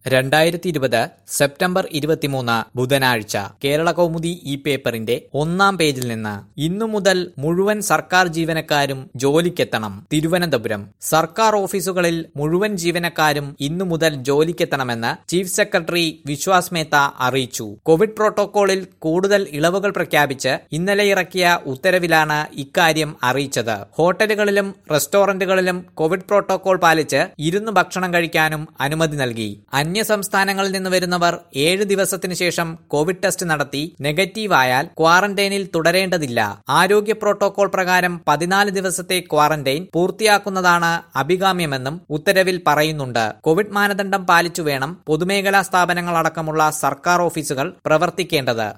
രണ്ടായിരത്തി ഇരുപത് സെപ്റ്റംബർ ഇരുപത്തിമൂന്ന് ബുധനാഴ്ച കേരള കൗമുദി ഈ പേപ്പറിന്റെ ഒന്നാം പേജിൽ നിന്ന് ഇന്നു മുതൽ മുഴുവൻ സർക്കാർ ജീവനക്കാരും ജോലിക്കെത്തണം തിരുവനന്തപുരം സർക്കാർ ഓഫീസുകളിൽ മുഴുവൻ ജീവനക്കാരും ഇന്നു മുതൽ ജോലിക്കെത്തണമെന്ന് ചീഫ് സെക്രട്ടറി വിശ്വാസ് മേത്ത അറിയിച്ചു കോവിഡ് പ്രോട്ടോകോളിൽ കൂടുതൽ ഇളവുകൾ പ്രഖ്യാപിച്ച് ഇന്നലെ ഇറക്കിയ ഉത്തരവിലാണ് ഇക്കാര്യം അറിയിച്ചത് ഹോട്ടലുകളിലും റെസ്റ്റോറന്റുകളിലും കോവിഡ് പ്രോട്ടോകോൾ പാലിച്ച് ഇരുന്ന് ഭക്ഷണം കഴിക്കാനും അനുമതി നൽകി അന്യ സംസ്ഥാനങ്ങളിൽ നിന്ന് വരുന്നവർ ഏഴ് ദിവസത്തിനു ശേഷം കോവിഡ് ടെസ്റ്റ് നടത്തി നെഗറ്റീവ് ആയാൽ ക്വാറന്റൈനിൽ തുടരേണ്ടതില്ല ആരോഗ്യ പ്രോട്ടോകോൾ പ്രകാരം പതിനാല് ദിവസത്തെ ക്വാറന്റൈൻ പൂർത്തിയാക്കുന്നതാണ് അഭികാമ്യമെന്നും ഉത്തരവിൽ പറയുന്നുണ്ട് കോവിഡ് മാനദണ്ഡം പാലിച്ചു വേണം പൊതുമേഖലാ സ്ഥാപനങ്ങളടക്കമുള്ള സർക്കാർ ഓഫീസുകൾ പ്രവർത്തിക്കേണ്ടത്